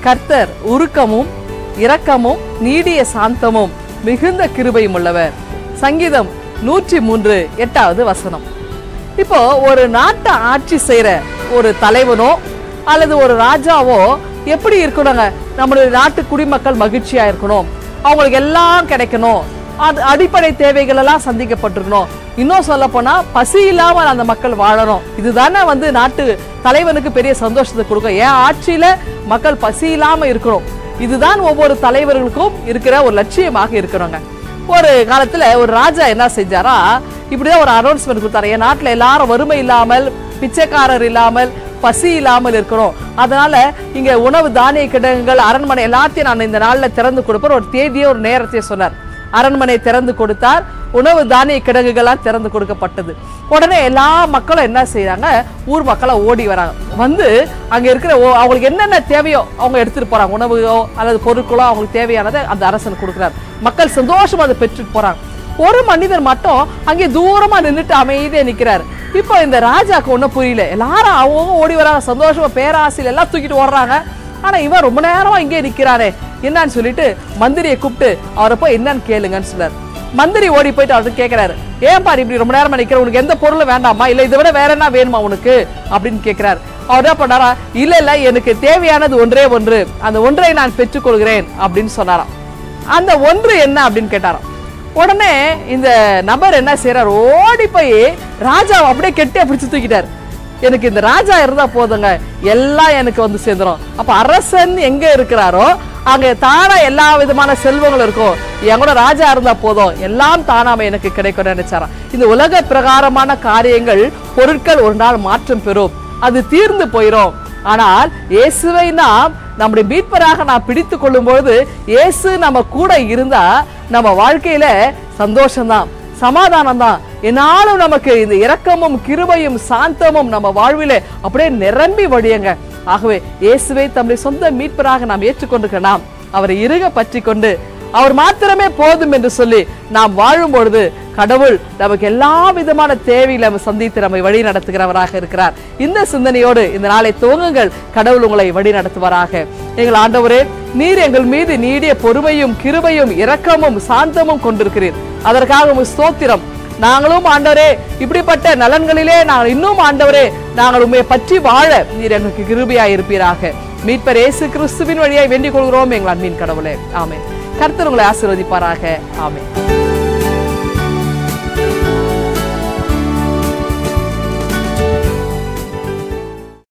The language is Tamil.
கர்த்தர் உருக்கமும் இரக்கமும் நீடிய சாந்தமும் மிகுந்த கிருபையும் உள்ளவர் சங்கீதம் நூற்றி மூன்று எட்டாவது வசனம் இப்போ ஒரு நாட்டை ஆட்சி செய்யற ஒரு தலைவனோ அல்லது ஒரு ராஜாவோ எப்படி இருக்கணுங்க நம்மளுடைய நாட்டு குடிமக்கள் மகிழ்ச்சியா இருக்கணும் அவங்களுக்கு எல்லாம் கிடைக்கணும் அது அடிப்படை தேவைகள் எல்லாம் சந்திக்கப்பட்டிருக்கணும் இன்னும் சொல்ல போனா பசி இல்லாமல் அந்த மக்கள் வாழணும் இதுதானே வந்து நாட்டு தலைவனுக்கு பெரிய சந்தோஷத்தை கொடுக்கும் ஏன் ஆட்சியில மக்கள் பசி இல்லாம இருக்கணும் இதுதான் ஒவ்வொரு தலைவர்களுக்கும் இருக்கிற ஒரு லட்சியமாக இருக்கிறவங்க ஒரு காலத்துல ஒரு ராஜா என்ன செஞ்சாரா இப்படிதான் ஒரு அனௌன்ஸ்மெண்ட் கொடுத்தாரு என் நாட்டுல எல்லாரும் வறுமை இல்லாமல் பிச்சைக்காரர் இல்லாமல் பசி இல்லாமல் இருக்கணும் அதனால இங்க உணவு தானிய கிடங்குகள் அரண்மனை எல்லாத்தையும் நான் இந்த நாள்ல திறந்து கொடுப்பேன் ஒரு தேதியை ஒரு நேரத்தையும் சொன்னார் அரண்மனை திறந்து கொடுத்தார் உணவு தானிய கிடங்குகள்லாம் திறந்து கொடுக்கப்பட்டது உடனே எல்லா மக்களும் என்ன செய்றாங்க ஊர் மக்களா ஓடி வராங்க வந்து அங்க இருக்கிற ஓ- அவங்களுக்கு என்னென்ன தேவையோ அவங்க எடுத்துட்டு போறாங்க உணவையோ அல்லது பொருட்களோ அவங்களுக்கு தேவையானதை அந்த அரசன் கொடுக்குறாரு மக்கள் சந்தோஷமா அதை பெற்றுட்டு போறாங்க ஒரு மனிதர் மட்டும் அங்கே தூரமா நின்னுட்டு அமைதியா நிக்கிறாரு இப்போ இந்த ராஜாக்கு ஒண்ணும் புரியல எல்லாரும் அவங்க ஓடி வராங்க சந்தோஷமா பேராசையில எல்லாம் தூக்கிட்டு ஓடுறாங்க ஆனா இவன் ரொம்ப நேரமா இங்கே நிக்கிறானே என்னன்னு சொல்லிட்டு மந்திரியை கூப்பிட்டு அவரை போய் என்னன்னு கேளுங்கன்னு சொன்னார் மந்திரி ஓடி போயிட்டு அவர்கிட்ட கேக்குறாரு ஏன் பாரு இப்படி ரொம்ப நேரமா நிக்கிற உனக்கு எந்த பொருளும் வேண்டாமா இல்ல இதை விட வேற என்ன வேணுமா உனக்கு அப்படின்னு கேக்குறாரு அவர் என்ன பண்ணாரா இல்ல இல்ல எனக்கு தேவையானது ஒன்றே ஒன்று அந்த ஒன்றை நான் பெற்றுக்கொள்கிறேன் அப்படின்னு சொன்னாராம் அந்த ஒன்று என்ன அப்படின்னு கேட்டாராம் உடனே இந்த நபர் என்ன செய்யறாரு ஓடி போய் ராஜாவை அப்படியே கெட்டியா பிடிச்சு தூக்கிட்டாரு எனக்கு இந்த ராஜா இருந்தா போதுங்க எல்லாம் எனக்கு வந்து சேர்ந்துரும் அப்ப அரசன் எங்க இருக்கிறாரோ அங்க தானா எல்லா விதமான செல்வங்களும் இருக்கும் என் கூட ராஜா இருந்தா போதும் எல்லாம் தானாம எனக்கு கிடைக்கும் நினைச்சாராம் இந்த உலக பிரகாரமான காரியங்கள் பொருட்கள் ஒரு நாள் மாற்றம் பெறும் அது தீர்ந்து போயிடும் ஆனால் இயேசுவை நாம் நம்முடைய மீட்பராக நாம் பிடித்து கொள்ளும் பொழுது இயேசு நம்ம கூட இருந்தா நம்ம வாழ்க்கையில சந்தோஷம்தான் சமாதானம் தான் என்னாலும் நமக்கு இந்த இரக்கமும் கிருபையும் சாந்தமும் நம்ம வாழ்விலே அப்படியே நிரம்பி வழியுங்க ஆகவே இயேசுவை தம்முடைய சொந்த மீட்பராக நாம் ஏற்றுக்கொண்டிருக்க நாம் அவரை இறுக பற்றி கொண்டு அவர் மாத்திரமே போதும் என்று சொல்லி நாம் வாழும் பொழுது கடவுள் நமக்கு எல்லா விதமான தேவையில நம்ம சந்தித்து நம்மை வழி நடத்துகிறவராக இருக்கிறார் இந்த சிந்தனையோடு இந்த நாளை துவங்குங்கள் கடவுள் உங்களை வழி நடத்துவாராக எங்கள் ஆண்டவரே நீர் எங்கள் மீது நீடிய பொறுமையும் கிருபையும் இரக்கமும் சாந்தமும் கொண்டிருக்கிறீர் அதற்காக உமக்கு ஸ்தோத்திரம் நாங்களும் ஆண்டவரே இப்படிப்பட்ட நலன்களிலே நாங்கள் இன்னும் ஆண்டவரே நாங்கள் உண்மையை பற்றி வாழ நீர் எங்களுக்கு கிருபையா இருப்பீராக மீட்பர் இயேசு கிறிஸ்துவின் வழியாய் வேண்டிக் கொள்கிறோம் எங்கள் அன்பின் கடவுளே ஆமென் கர்த்தர் உங்களை ஆசீர்வதிப்பாராக ஆமென்